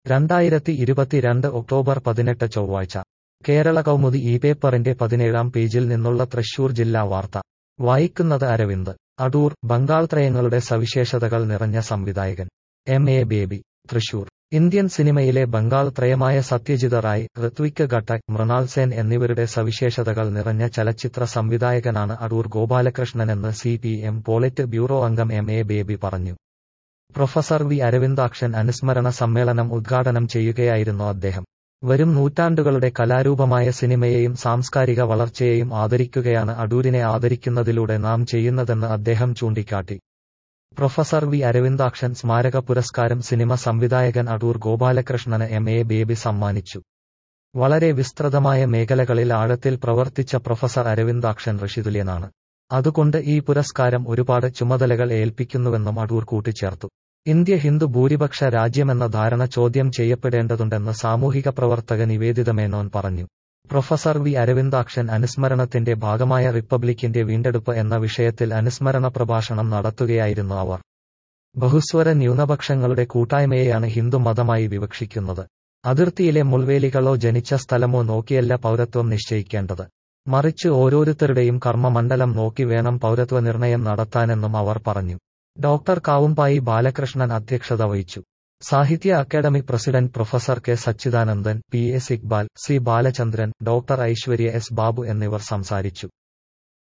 രണ്ടായിരത്തി ഇരുപത്തിരണ്ട് ഒക്ടോബർ പതിനെട്ട് ചൊവ്വാഴ്ച കേരള കൗമുദി ഈ പേപ്പറിന്റെ പതിനേഴാം പേജിൽ നിന്നുള്ള തൃശൂർ ജില്ലാ വാർത്ത വായിക്കുന്നത് അരവിന്ദ് അടൂർ ബംഗാൾ ത്രയങ്ങളുടെ സവിശേഷതകൾ നിറഞ്ഞ സംവിധായകൻ M A Baby Thrissur Indian സിനിമയിലെ ബംഗാൾ ത്രയമായ സത്യജിത് റായ് ഋത്വിക് ഘട്ടക് മൃണാൾ സെൻ എന്നിവരുടെ സവിശേഷതകൾ നിറഞ്ഞ ചലച്ചിത്ര സംവിധായകനാണ് അടൂർ ഗോപാലകൃഷ്ണനെന്ന് C P M polit bureau അംഗം എം എ ബേബി പറഞ്ഞു പ്രൊഫസർ വി അരവിന്ദാക്ഷൻ അനുസ്മരണ സമ്മേളനം ഉദ്ഘാടനം ചെയ്യുകയായിരുന്നു അദ്ദേഹം വരും നൂറ്റാണ്ടുകളുടെ കലാരൂപമായ സിനിമയെയും സാംസ്കാരിക വളർച്ചയെയും ആദരിക്കുകയാണ് അടൂരിനെ ആദരിക്കുന്നതിലൂടെ നാം ചെയ്യുന്നതെന്ന് അദ്ദേഹം ചൂണ്ടിക്കാട്ടി പ്രൊഫസർ വി അരവിന്ദാക്ഷൻ സ്മാരക പുരസ്കാരം സിനിമ സംവിധായകൻ അടൂർ ഗോപാലകൃഷ്ണന് എം എ ബേബി സമ്മാനിച്ചു വളരെ വിസ്തൃതമായ മേഖലകളിൽ ആഴത്തിൽ പ്രവർത്തിച്ച പ്രൊഫസർ അരവിന്ദാക്ഷൻ ഋഷിതുല്യനാണ് അതുകൊണ്ട് ഈ പുരസ്കാരം ഒരുപാട് ചുമതലകൾ ഏൽപ്പിക്കുന്നുവെന്നും അടൂർ കൂട്ടിച്ചേർത്തു ഇന്ത്യ ഹിന്ദു ഭൂരിപക്ഷ രാജ്യമെന്ന ധാരണ ചോദ്യം ചെയ്യപ്പെടേണ്ടതുണ്ടെന്ന് സാമൂഹിക പ്രവർത്തക നിവേദിത മേനോൻ പറഞ്ഞു പ്രൊഫസർ വി അരവിന്ദാക്ഷൻ അനുസ്മരണത്തിന്റെ ഭാഗമായ റിപ്പബ്ലിക്കിന്റെ വീണ്ടെടുപ്പ് എന്ന വിഷയത്തിൽ അനുസ്മരണ പ്രഭാഷണം നടത്തുകയായിരുന്നു അവർ ബഹുസ്വര ന്യൂനപക്ഷങ്ങളുടെ കൂട്ടായ്മയെയാണ് ഹിന്ദു മതമായി വിവക്ഷിക്കുന്നത് അതിർത്തിയിലെ മുൾവേലികളോ ജനിച്ച സ്ഥലമോ നോക്കിയല്ല പൗരത്വം നിശ്ചയിക്കേണ്ടത് മറിച്ച് ഓരോരുത്തരുടെയും കർമ്മമണ്ഡലം നോക്കി വേണം പൗരത്വ നിർണയം നടത്താനെന്നും അവർ പറഞ്ഞു ഡോക്ടർ കാവുമ്പായി ബാലകൃഷ്ണൻ അധ്യക്ഷത വഹിച്ചു Sahitya academy president professor K Sachidanandan P S Iqbal C Balachandran doctor Aishwarya S Babu എന്നിവർ സംസാരിച്ചു